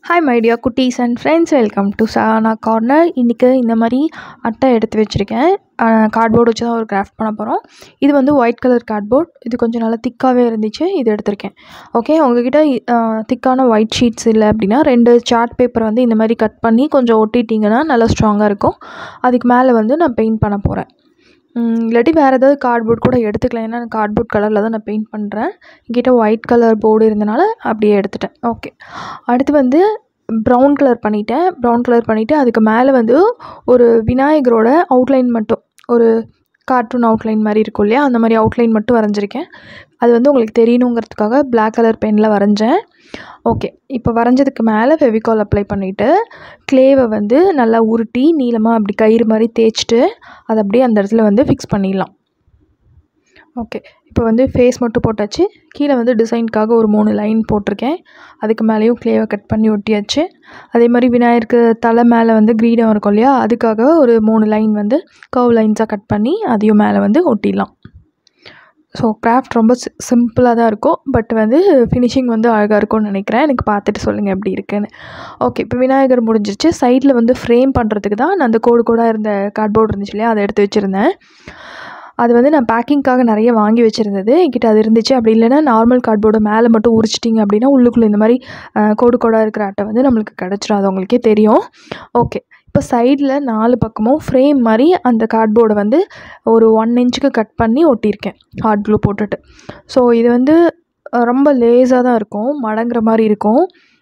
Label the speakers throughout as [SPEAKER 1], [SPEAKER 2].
[SPEAKER 1] hi my dear குட்டீஸ் and friends welcome to Sana corner இன்றைக்கி இந்த மாதிரி அட்டை எடுத்து வச்சுருக்கேன் கார்ட்போர்டு வச்சு தான் ஒரு கிராஃப்ட் பண்ண போகிறோம் இது வந்து ஒயிட் கலர் கார்ட்போர்ட் இது கொஞ்சம் நல்லா திக்காகவே இருந்துச்சு இது எடுத்திருக்கேன் ஓகே உங்ககிட்ட திக்கான ஒயிட் ஷீட்ஸ் இல்லை அப்படின்னா ரெண்டு சார்ட் பேப்பர் வந்து இந்த மாதிரி கட் பண்ணி கொஞ்சம் ஒட்டிட்டிங்கன்னா நல்லா ஸ்ட்ராங்காக இருக்கும் அதுக்கு மேலே வந்து நான் பெயிண்ட் பண்ண போகிறேன் இல்லாட்டி வேறு ஏதாவது கார்ட்போர்ட் கூட எடுத்துக்கலாம் ஏன்னா கார்ட்போர்ட் கலரில் தான் நான் பெயிண்ட் பண்ணுறேன் என்கிட்ட ஒயிட் கலர் போர்டு இருந்தனால அப்படியே எடுத்துட்டேன் ஓகே அடுத்து வந்து ப்ரௌன் கலர் பண்ணிட்டேன் ப்ரௌன் கலர் பண்ணிவிட்டு அதுக்கு மேலே வந்து ஒரு விநாயகரோட அவுட்லைன் மட்டும் ஒரு கார்ட்டூன் அவுட்லைன் மாதிரி இருக்கும் இல்லையா அந்த மாதிரி அவுட்லைன் மட்டும் வரைஞ்சிருக்கேன் அது வந்து உங்களுக்கு தெரியணுங்கிறதுக்காக பிளாக் கலர் பெனில் வரைஞ்சேன் ஓகே இப்போ வரைஞ்சதுக்கு மேலே ஃபெவிகால் அப்ளை பண்ணிவிட்டு க்ளேவை வந்து நல்லா உருட்டி நீளமாக அப்படி கயிறு மாதிரி தேய்ச்சிட்டு அதை அப்படியே அந்த இடத்துல வந்து ஃபிக்ஸ் பண்ணிடலாம் ஓகே இப்போ வந்து ஃபேஸ் மட்டும் போட்டாச்சு கீழே வந்து டிசைனுக்காக ஒரு மூணு லைன் போட்டிருக்கேன் அதுக்கு மேலேயும் க்ளேவை கட் பண்ணி ஒட்டியாச்சு அதே மாதிரி விநாயகருக்கு தலை மேலே வந்து கிரீடம் இருக்கும் இல்லையா அதுக்காக ஒரு மூணு லைன் வந்து கர்வ் லைன்ஸாக கட் பண்ணி அதையும் மேலே வந்து ஒட்டிடலாம் ஸோ கிராஃப்ட் ரொம்ப சி சிம்பிளாக தான் இருக்கும் பட் வந்து ஃபினிஷிங் வந்து அழகாக இருக்கும்னு நினைக்கிறேன் எனக்கு பார்த்துட்டு சொல்லுங்கள் எப்படி இருக்குன்னு ஓகே இப்போ விநாயகர் முடிஞ்சிருச்சு சைடில் வந்து ஃப்ரேம் பண்ணுறதுக்கு தான் நான் அந்த கோடு கோடாக இருந்த கார்ட்போர்ட் இருந்துச்சு இல்லையா அதை எடுத்து வச்சுருந்தேன் அது வந்து நான் பேக்கிங்க்காக நிறைய வாங்கி வச்சுருந்தது என்கிட்ட அது இருந்துச்சு அப்படி இல்லைன்னா நார்மல் கார்ட்போர்டை மேலே மட்டும் உரிச்சிட்டிங்க அப்படின்னா உள்ளுக்குள்ளே இந்த மாதிரி கோடு கோடாக இருக்கிற அட்டை வந்து நம்மளுக்கு கிடச்சிரும் அது உங்களுக்கே தெரியும் ஓகே இப்போ சைடில் நாலு பக்கமும் ஃப்ரேம் மாதிரி அந்த கார்ட்போர்டை வந்து ஒரு ஒன் இன்ச்சுக்கு கட் பண்ணி ஒட்டியிருக்கேன் ஹார்ட் க்ளூ போட்டுட்டு ஸோ இது வந்து ரொம்ப லேஸாக தான் இருக்கும் மடங்குற மாதிரி இருக்கும்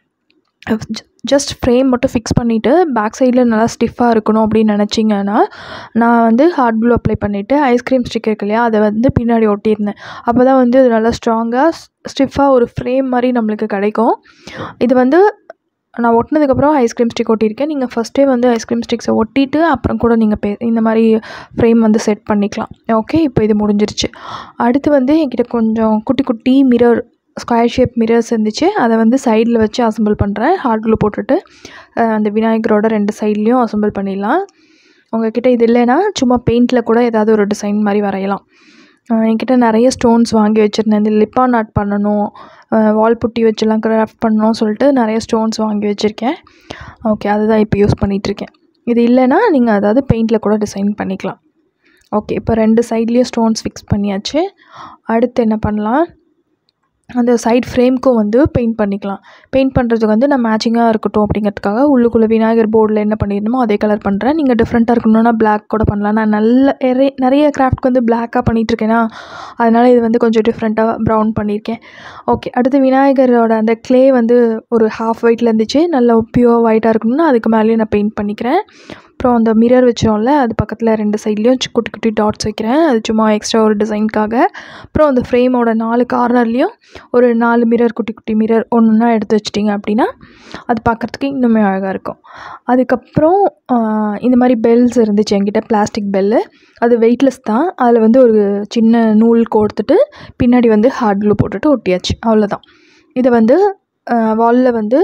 [SPEAKER 1] ஜஸ்ட் ஃப்ரேம் மட்டும் ஃபிக்ஸ் பண்ணிவிட்டு பேக் சைடில் நல்லா ஸ்டிஃபாக இருக்கணும் அப்படின்னு நினச்சிங்கன்னா நான் வந்து ஹார்ட் க்ளூ அப்ளை பண்ணிவிட்டு ஐஸ்கிரீம் ஸ்டிக் இருக்கு இல்லையா அதை வந்து பின்னாடி ஒட்டியிருந்தேன் அப்போ தான் வந்து அது நல்லா ஸ்ட்ராங்காக ஸ்டிஃபாக ஒரு ஃப்ரேம் மாதிரி நம்மளுக்கு கிடைக்கும் இது வந்து நான் ஒட்டினதுக்கப்புறம் ஐஸ்கிரீம் ஸ்டிக் ஒட்டியிருக்கேன் நீங்கள் ஃபஸ்ட்டே வந்து ஐஸ்கிரீம் ஸ்டிக்ஸை ஒட்டிட்டு அப்புறம் கூட நீங்கள் பே இந்த மாதிரி ஃப்ரேம் வந்து செட் பண்ணிக்கலாம் ஓகே இப்போ இது முடிஞ்சிருச்சு அடுத்து வந்து என்கிட்ட கொஞ்சம் குட்டி குட்டி மிரர் ஸ்கொயர் ஷேப் மிரர்ஸ் இருந்துச்சு அதை வந்து சைடில் வச்சு அசம்பிள் பண்ணுறேன் ஹார்ட் க்ளூ போட்டுட்டு அந்த விநாயகரோட ரெண்டு சைட்லேயும் அசம்பிள் பண்ணிடலாம் உங்ககிட்ட இது இல்லைன்னா சும்மா பெயிண்டில் கூட ஏதாவது ஒரு டிசைன் மாதிரி வரையலாம் என்கிட்ட நிறைய ஸ்டோன்ஸ் வாங்கி வச்சுருந்தேன் இந்த லிப்பான் ஆர்ட் பண்ணணும் வால் புட்டி வச்சுலாம் கிராஃப்ட் பண்ணணும் சொல்லிட்டு நிறைய ஸ்டோன்ஸ் வாங்கி வச்சுருக்கேன் ஓகே அதுதான் இப்போ யூஸ் பண்ணிகிட்ருக்கேன் இது இல்லைன்னா நீங்கள் அதாவது பெயிண்டில் கூட டிசைன் பண்ணிக்கலாம் ஓகே இப்போ ரெண்டு சைட்லேயும் ஸ்டோன்ஸ் ஃபிக்ஸ் பண்ணியாச்சு அடுத்து என்ன பண்ணலாம் அந்த சைட் ஃப்ரேம்க்கும் வந்து பெயிண்ட் பண்ணிக்கலாம் பெயிண்ட் பண்ணுறதுக்கு வந்து நான் மேட்சிங்காக இருக்கட்டும் அப்படிங்கிறதுக்காக உள்ளுக்குள்ளே விநாயகர் போர்டில் என்ன பண்ணிடணுமோ அதே கலர் பண்ணுறேன் நீங்கள் டிஃப்ரெண்ட்டாக இருக்கணும்னா பிளாக் கூட பண்ணலாம் நான் நல்ல நிறைய நிறைய கிராஃப்ட்க்கு வந்து பிளாக்காக பண்ணிகிட்ருக்கேனா அதனால் இது வந்து கொஞ்சம் டிஃப்ரெண்ட்டாக ப்ரௌன் பண்ணியிருக்கேன் ஓகே அடுத்து விநாயகரோட அந்த க்ளே வந்து ஒரு ஹாஃப் ஒயிட்டில் இருந்துச்சு நல்லா பியூர் ஒயிட்டாக இருக்கணும்னா அதுக்கு மேலேயும் நான் பெயிண்ட் பண்ணிக்கிறேன் அப்புறம் அந்த மிரர் வச்சோம்ல அது பக்கத்தில் ரெண்டு சைட்லேயும் குட்டி குட்டி டாட்ஸ் வைக்கிறேன் அது சும்மா எக்ஸ்ட்ரா ஒரு டிசைனுக்காக அப்புறம் அந்த ஃப்ரேமோட நாலு கார்னர்லேயும் ஒரு நாலு மிரர் குட்டி குட்டி மிரர் ஒன்றுனா எடுத்து வச்சிட்டிங்க அப்படின்னா அது பார்க்குறதுக்கு இன்னுமே அழகாக இருக்கும் அதுக்கப்புறம் இந்த மாதிரி பெல்ஸ் இருந்துச்சு என்கிட்ட பிளாஸ்டிக் பெல்லு அது வெயிட்லெஸ் தான் அதில் வந்து ஒரு சின்ன நூல் கோர்த்துட்டு பின்னாடி வந்து ஹார்ட் க்ளூ போட்டுட்டு ஒட்டியாச்சு அவ்வளோதான் இதை வந்து வாலில் வந்து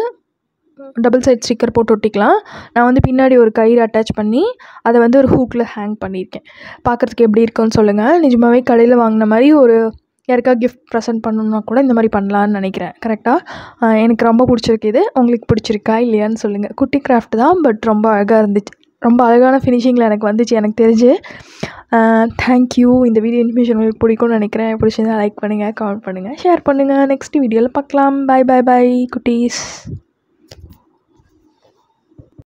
[SPEAKER 1] டபுள் சைட் ஸ்டிக்கர் போட்டு ஒட்டிக்கலாம் நான் வந்து பின்னாடி ஒரு கயிறு அட்டாச் பண்ணி அதை வந்து ஒரு ஹூக்கில் ஹேங் பண்ணியிருக்கேன் பார்க்குறதுக்கு எப்படி இருக்குன்னு சொல்லுங்கள் நிஜமாகவே கடையில் வாங்கின மாதிரி ஒரு யாருக்கா கிஃப்ட் ப்ரெசென்ட் பண்ணணுன்னா கூட இந்த மாதிரி பண்ணலான்னு நினைக்கிறேன் கரெக்டாக எனக்கு ரொம்ப பிடிச்சிருக்கு இது உங்களுக்கு பிடிச்சிருக்கா இல்லையான்னு சொல்லுங்கள் குட்டி கிராஃப்ட் தான் பட் ரொம்ப அழகாக இருந்துச்சு ரொம்ப அழகான ஃபினிஷிங்கில் எனக்கு வந்துச்சு எனக்கு தெரிஞ்சு தேங்க்யூ இந்த வீடியோ இன்ஃபர்மேஷன் உங்களுக்கு பிடிக்கும்னு நினைக்கிறேன் பிடிச்சிருந்தா லைக் பண்ணுங்கள் கமெண்ட் பண்ணுங்கள் ஷேர் பண்ணுங்கள் நெக்ஸ்ட் வீடியோவில் பார்க்கலாம் பாய் பாய் பாய் குட்டீஸ்